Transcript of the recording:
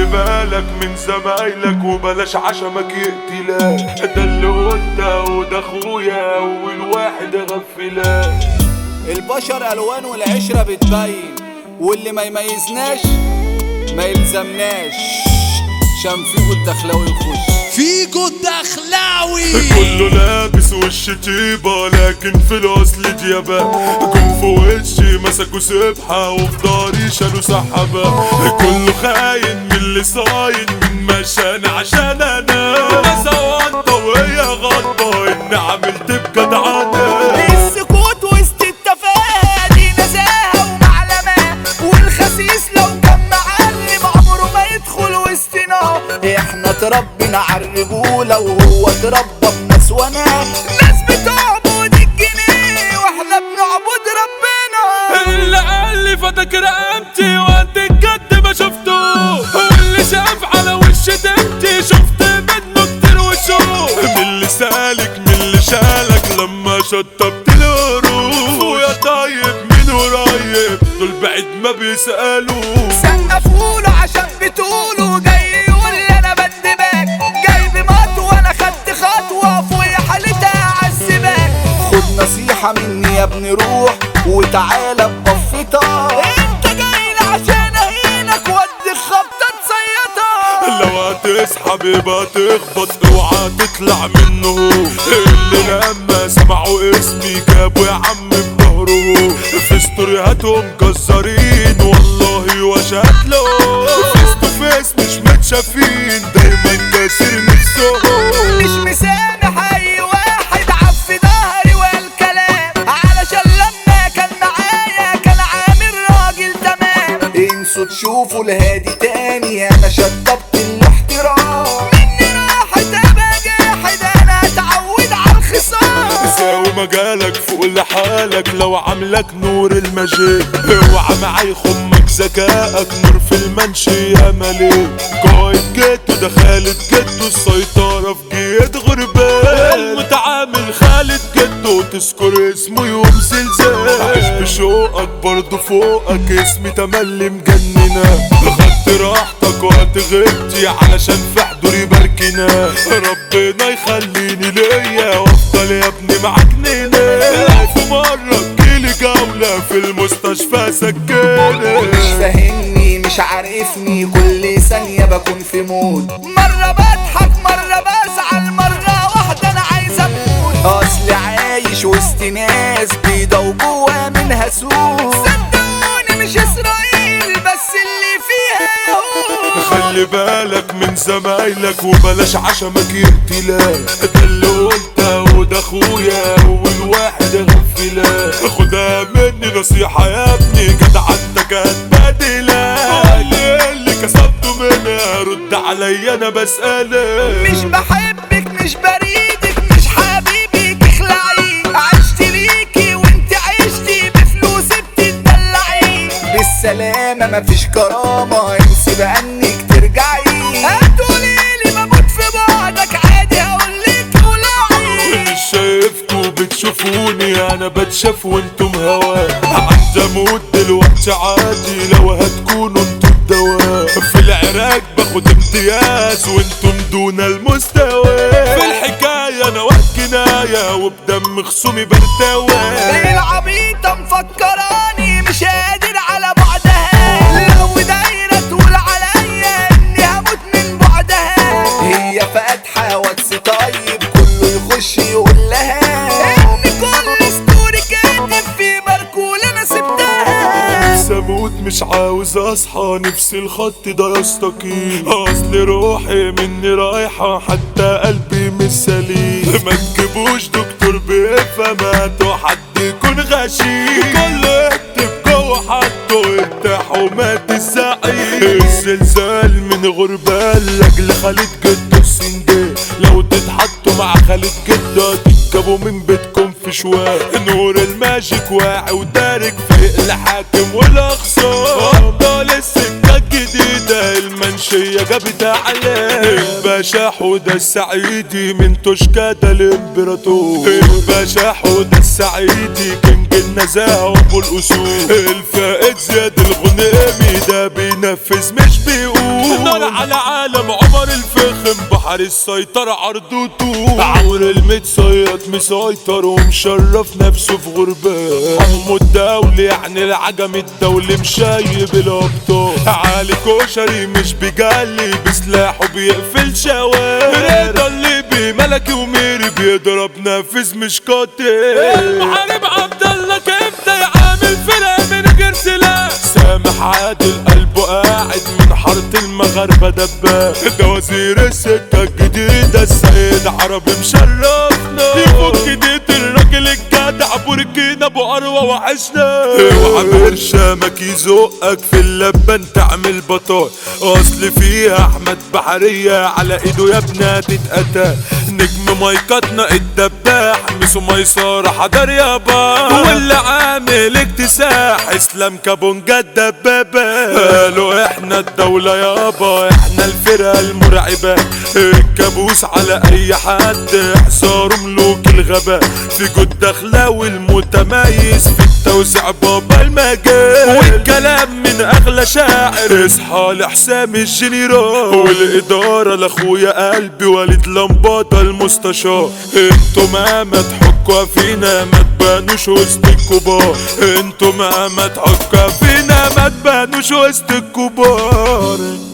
خلي بالك من زمايلك وبلاش عشمك يقتلك ده اللي قلته وده اخويا والواحد غفلك البشر الوان والعشره بتبين واللي ما يميزناش ما يلزمناش شنفيجو الدخلاوي يخش فيجو الدخلاوي كله لابس وش طيبة لكن في الأصل ديابة جم في وشي مسكوا سبحة وفي داري شالوا سحبة كله خاين من اللي صاين من مشان عشان أنا ناس وانطة وهي غلطة إني عملت بجدعنة السكوت وسط التفاهة دي نزاهة ومعلمة والخسيس لو كان معلم عمره ما يدخل وسطنا احنا اتربينا عالرجولة وهو اتربى بنسونا ناس بتعبد الجنيه واحنا بنعبد ربنا اللي قال لي فتك رقبتي وقت الجد ما شفته واللي شاف على وش دمتي شفت منه كتير وشوف من اللي سالك من اللي شالك لما شطبت القروف ويا طيب من قريب دول بعيد ما بيسألوا سقفوله عشان بتقولوا جاي يقول لي انا بدبك جاي بمط وانا خدت خطوه فوق حالتها عالسباك خد نصيحه مني يا ابني روح وتعالى ببفتها انت جاي لي عشان اهينك ودي خبطه تصيطها لو هتسحب يبقى تخبط اوعى تطلع منه اللي لما سمعوا اسمي جابوا يا عم بظهره في ستوريهاتهم مكسرين والله وشهد له فيس تو فيس مش متشافين دايما كاسر نفسهم مش مسامح اي واحد عف ظهري والكلام علشان لما كان معايا كان عامل راجل تمام انسوا تشوفوا الهادي تاني انا شطبت الاحترام مني راحت ابقى جاحد انا اتعود على الخصام ساوي مجالك فوق لحالك لو عاملك نور المجيد اوعى معاي خمك ذكائك نور في المنشي يا مليك قايد جيتو ده خالد جيتو السيطرة في جيد غربان المتعامل خالد جيتو تذكر اسمه يوم زلزال عيش بشوقك برضه فوقك اسمي تملي مجننة خدت راحتك وقت غبتي علشان في حضوري بركنا ربنا يخليني ليا وافضل يا ابني معاك نينا لو في مرة تجيلي جولة في المستشفى سكنة مش فاهمني مش عارفني كل ثانية بكون في مود مرة بضحك مرة بزعل مرة واحدة أنا عايز أموت أصل عايش وسط ناس بيضة وجوا منها سوق صدقوني مش إسرائيل بس اللي فيها يهود خلي بالك من زمايلك وبلاش عشمك يقتلك ده اللي قلته وده اخويا والواحد غفلك خدها مني نصيحة يا ابني جدعنتك هتبادلك اللي كسبته منها رد عليا انا بسألك مش بحبك مش بريدك مش حبيبك اخلعي عشت ليكي وانت عشتي بفلوسي بتدلعي بالسلامة مفيش كرامة انسي بقى انك ترجعي هتقولي لي بموت في بعدك عادي هقولك طلعي مش شايفكوا بتشوفوني انا بتشاف وانتم هوا عايز اموت دلوقتي عادي لو هتكونوا انتوا الدواء في العراق باخد امتياز وانتم دون المستوى في الحكاية انا وقت كناية وبدم خصومي برتوى العبيطة مفكراني مش قادر على بعدها لو دايرة تقول عليا اني هموت من بعدها هي فاتحة واتس طيب كله يخش يقول لها ان كل ستوري كاتب في بركول انا سبتها نفسي اموت مش عاوز اصحى نفسي الخط ده يستقيم اصل روحي مني رايحة حتى قلبي مش سليم ما تجيبوش دكتور بيفهم هاتوا حد يكون غشيم كله يكتب جوه حطه يفتح ومات الزعيم الزلزال من غربال لاجل خالد جدو السندال لو تتحطوا مع خالد جدو تتجابوا من بيتكم في شوال نور الماجيك واعي ودارك في الحاكم والاخصام ابطال السكه الجديده ده المنشية جابت عليه الباشا حودة السعيدي من توشكا ده الامبراطور الباشا حودة السعيدي كينج النزاهة وابو الاصول الفائد زياد الغنيمي ده بينفذ مش بيقول نار على عالم عمر الفخم بحر السيطرة عرضه طول عمر المتصيد مسيطر ومشرف نفسه في غربان عمو الدولي يعني العجم الدولي مشايب الابطال علي كشري مش بيجلي بسلاحه بيقفل شوارع رضا الليبي ملكي وميري بيضرب نافذ مش قاتل المحارب عبد الله كيف ده يعامل فرقه من غير سلاح سامح عادل قلبه قاعد من حارة المغاربة دباب ده وزير السكة الجديدة السيد عربي مشرفنا يفك ايديت الراجل الجدع بوركينا ابو اروى وحشنا اوعى برشامك يزقك في اللبن تعمل بطال اصل فيها احمد بحرية على ايده يا ابنها تتقتل نجم مايكاتنا الدباح ميسو ميسارة حضر يابا واللي عامل اكتساح اسلام كابونجا الدبابة قالوا احنا الدولة يابا احنا الفرقة المرعبة الكابوس على اي حد حصار ملوك الغباء في جود دخلاوي المتميز في التوزيع بابا المجال والكلام من اغلى شاعر اصحى لحسام الجنرال والاداره لاخويا قلبي وليد لمباطه المستشار انتوا مهما تحكوا فينا ما تبانوش وسط الكبار انتوا مهما تحكوا فينا ما تبانوش وسط الكبار